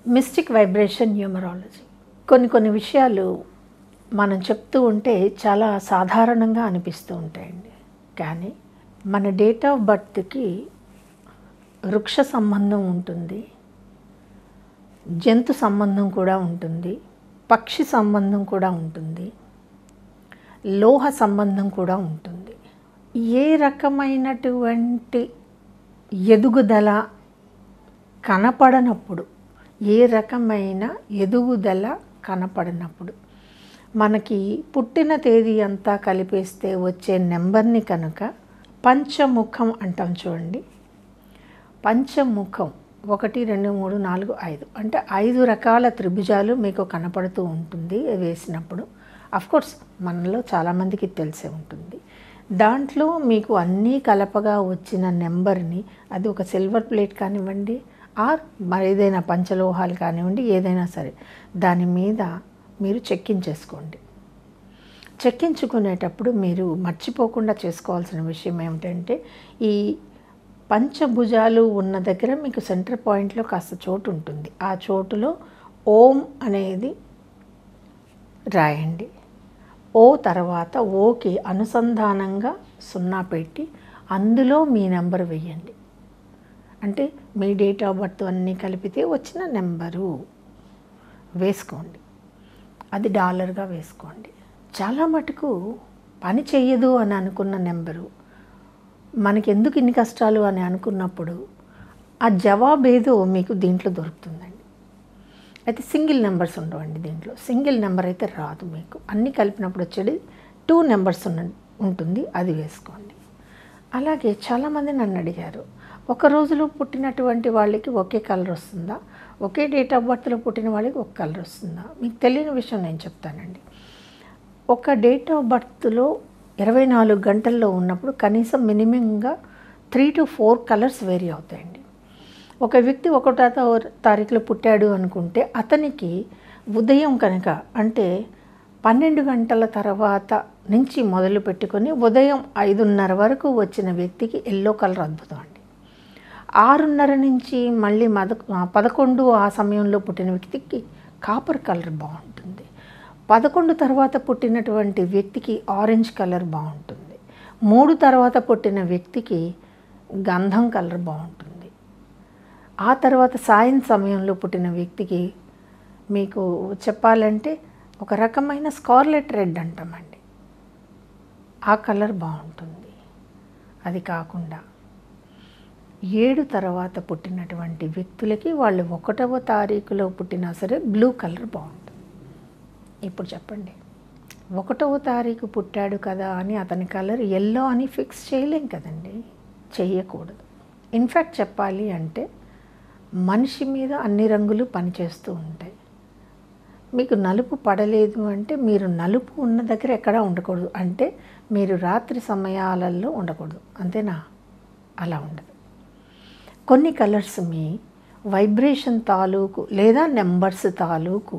mystic vibration numerology కొన్ని కొన్ని విషయాలు మనం చెప్తూ ఉంటే చాలా సాధారణంగా అనిపిస్తూ ఉంటాయండి కానీ మన డేట్ ఆఫ్ బర్త్కి వృక్ష సంబంధం ఉంటుంది జంతు సంబంధం కూడా ఉంటుంది పక్షి సంబంధం కూడా ఉంటుంది లోహ సంబంధం కూడా ఉంటుంది ఏ రకమైనటువంటి ఎదుగుదల కనపడనప్పుడు ఏ రకమైన ఎదుగుదల కనపడనప్పుడు మనకి పుట్టిన తేదీ అంతా కలిపేస్తే వచ్చే నెంబర్ని కనుక పంచముఖం అంటాం చూడండి పంచముఖం ఒకటి రెండు మూడు నాలుగు ఐదు అంటే ఐదు రకాల త్రిభుజాలు మీకు కనపడుతూ ఉంటుంది వేసినప్పుడు కోర్స్ మనలో చాలామందికి తెలిసే ఉంటుంది దాంట్లో మీకు అన్నీ కలపగా వచ్చిన నెంబర్ని అది ఒక సిల్వర్ ప్లేట్ కానివ్వండి ఆర్ మరి ఏదైనా పంచలోహాలు కానివ్వండి ఏదైనా సరే దాని మీద మీరు చెక్కించేసుకోండి చెక్కించుకునేటప్పుడు మీరు మర్చిపోకుండా చేసుకోవాల్సిన విషయం ఏమిటంటే ఈ పంచభుజాలు ఉన్న దగ్గర మీకు సెంటర్ పాయింట్లో కాస్త చోటు ఉంటుంది ఆ చోటులో ఓం అనేది రాయండి ఓ తర్వాత ఓకి అనుసంధానంగా సున్నా పెట్టి అందులో మీ నెంబర్ వేయండి అంటే మీ డేట్ ఆఫ్ బర్త్ అన్నీ కలిపితే వచ్చిన నెంబరు వేసుకోండి అది డాలర్గా వేసుకోండి చాలా మటుకు పని చెయ్యదు అని అనుకున్న నెంబరు మనకి ఎందుకు ఇన్ని కష్టాలు అని అనుకున్నప్పుడు ఆ జవాబు ఏదో మీకు దీంట్లో దొరుకుతుందండి అయితే సింగిల్ నెంబర్స్ ఉండవండి దీంట్లో సింగిల్ నెంబర్ అయితే రాదు మీకు అన్నీ కలిపినప్పుడు వచ్చేది టూ నెంబర్స్ ఉన్న ఉంటుంది అది వేసుకోండి అలాగే చాలామంది నన్ను అడిగారు ఒక రోజులో పుట్టినటువంటి వాళ్ళకి ఒకే కలర్ వస్తుందా ఒకే డేట్ ఆఫ్ బర్త్లో పుట్టిన వాళ్ళకి ఒక కలర్ వస్తుందా మీకు తెలియని విషయం నేను చెప్తానండి ఒక డేట్ ఆఫ్ బర్త్లో ఇరవై నాలుగు గంటల్లో ఉన్నప్పుడు కనీసం మినిమంగా three to four colours vary అవుతాయండి ఒక వ్యక్తి ఒకటో తా- తారీఖులో పుట్టాడు అనుకుంటే అతనికి ఉదయం కనుక అంటే పన్నెండు గంటల తర్వాత నుంచి మొదలు పెట్టుకొని ఉదయం ఐదున్నర వరకు వచ్చిన వ్యక్తికి ఎల్లో కలర్ అద్భుతం అండి ఆరున్నర నుంచి మళ్ళీ మద పదకొండు ఆ సమయంలో పుట్టిన వ్యక్తికి కాపర్ కలర్ బాగుంటుంది పదకొండు తర్వాత పుట్టినటువంటి వ్యక్తికి ఆరెంజ్ కలర్ బాగుంటుంది మూడు తర్వాత పుట్టిన వ్యక్తికి గంధం కలర్ బాగుంటుంది ఆ తర్వాత సాయం సమయంలో పుట్టిన వ్యక్తికి మీకు చెప్పాలంటే ఒక రకమైన స్కార్లెట్ రెడ్ అంటామండి ఆ కలర్ బాగుంటుంది అది కాకుండా ఏడు తర్వాత పుట్టినటువంటి వ్యక్తులకి వాళ్ళు ఒకటవ తారీఖులో పుట్టినా సరే బ్లూ కలర్ బాగుంటుంది ఇప్పుడు చెప్పండి ఒకటవ తారీఖు పుట్టాడు కదా అని అతని కలర్ ఎల్లో అని ఫిక్స్ చేయలేం కదండి చెయ్యకూడదు ఇన్ఫ్యాక్ట్ చెప్పాలి అంటే మనిషి మీద అన్ని రంగులు పనిచేస్తూ ఉంటాయి మీకు నలుపు పడలేదు అంటే మీరు నలుపు ఉన్న దగ్గర ఎక్కడా ఉండకూడదు అంటే మీరు రాత్రి సమయాలలో ఉండకూడదు అంతేనా అలా ఉండదు కొన్ని కలర్స్ మీ వైబ్రేషన్ తాలూకు లేదా నెంబర్స్ తాలూకు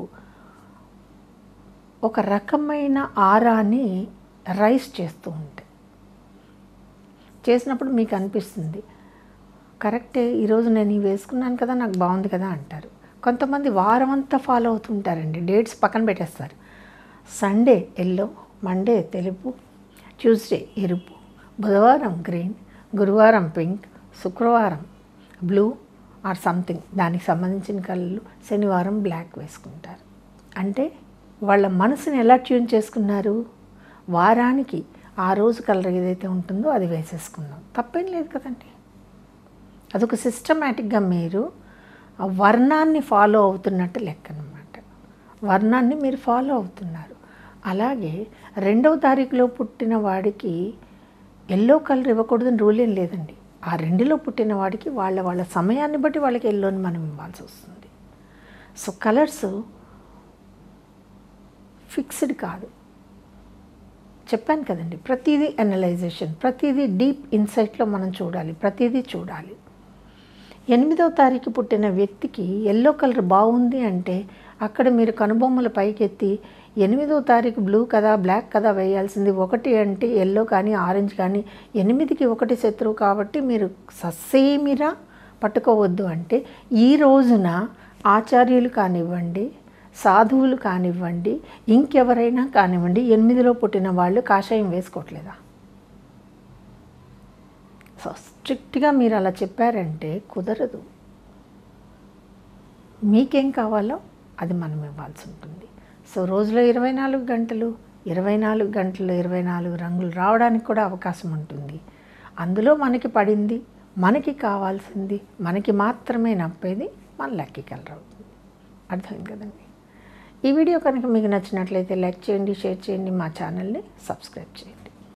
ఒక రకమైన ఆరాని రైస్ చేస్తూ ఉంటాయి చేసినప్పుడు మీకు అనిపిస్తుంది కరెక్టే ఈరోజు నేను ఇవి వేసుకున్నాను కదా నాకు బాగుంది కదా అంటారు కొంతమంది వారం అంతా ఫాలో అవుతుంటారండి డేట్స్ పక్కన పెట్టేస్తారు సండే ఎల్లో మండే తెలుపు ట్యూస్డే ఎరుపు బుధవారం గ్రీన్ గురువారం పింక్ శుక్రవారం బ్లూ ఆర్ సంథింగ్ దానికి సంబంధించిన కళ్ళు శనివారం బ్లాక్ వేసుకుంటారు అంటే వాళ్ళ మనసుని ఎలా ట్యూన్ చేసుకున్నారు వారానికి ఆ రోజు కలర్ ఏదైతే ఉంటుందో అది వేసేసుకుందాం తప్పేం లేదు కదండి అదొక సిస్టమేటిక్గా మీరు ఆ వర్ణాన్ని ఫాలో అవుతున్నట్టు లెక్క అనమాట వర్ణాన్ని మీరు ఫాలో అవుతున్నారు అలాగే రెండవ తారీఖులో పుట్టిన వాడికి ఎల్లో కలర్ ఇవ్వకూడదని రూల్ ఏం లేదండి ఆ రెండులో పుట్టిన వాడికి వాళ్ళ వాళ్ళ సమయాన్ని బట్టి వాళ్ళకి ఎల్లోని మనం ఇవ్వాల్సి వస్తుంది సో కలర్స్ ఫిక్స్డ్ కాదు చెప్పాను కదండి ప్రతిదీ అనలైజేషన్ ప్రతిదీ డీప్ ఇన్సైట్లో మనం చూడాలి ప్రతిదీ చూడాలి ఎనిమిదవ తారీఖు పుట్టిన వ్యక్తికి ఎల్లో కలర్ బాగుంది అంటే అక్కడ మీరు కనుబొమ్మలు పైకెత్తి ఎనిమిదవ తారీఖు బ్లూ కదా బ్లాక్ కదా వేయాల్సింది ఒకటి అంటే ఎల్లో కానీ ఆరెంజ్ కానీ ఎనిమిదికి ఒకటి శత్రువు కాబట్టి మీరు సస్సేమిరా పట్టుకోవద్దు అంటే ఈ రోజున ఆచార్యులు కానివ్వండి సాధువులు కానివ్వండి ఇంకెవరైనా కానివ్వండి ఎనిమిదిలో పుట్టిన వాళ్ళు కాషాయం వేసుకోవట్లేదా సో స్ట్రిక్ట్గా మీరు అలా చెప్పారంటే కుదరదు మీకేం కావాలో అది మనం ఇవ్వాల్సి ఉంటుంది సో రోజులో ఇరవై నాలుగు గంటలు ఇరవై నాలుగు గంటలు ఇరవై నాలుగు రంగులు రావడానికి కూడా అవకాశం ఉంటుంది అందులో మనకి పడింది మనకి కావాల్సింది మనకి మాత్రమే నప్పేది మన లక్కీ కలర్ అవుతుంది అర్థమైంది కదండి ఈ వీడియో కనుక మీకు నచ్చినట్లయితే లైక్ చేయండి షేర్ చేయండి మా ఛానల్ని సబ్స్క్రైబ్ చేయండి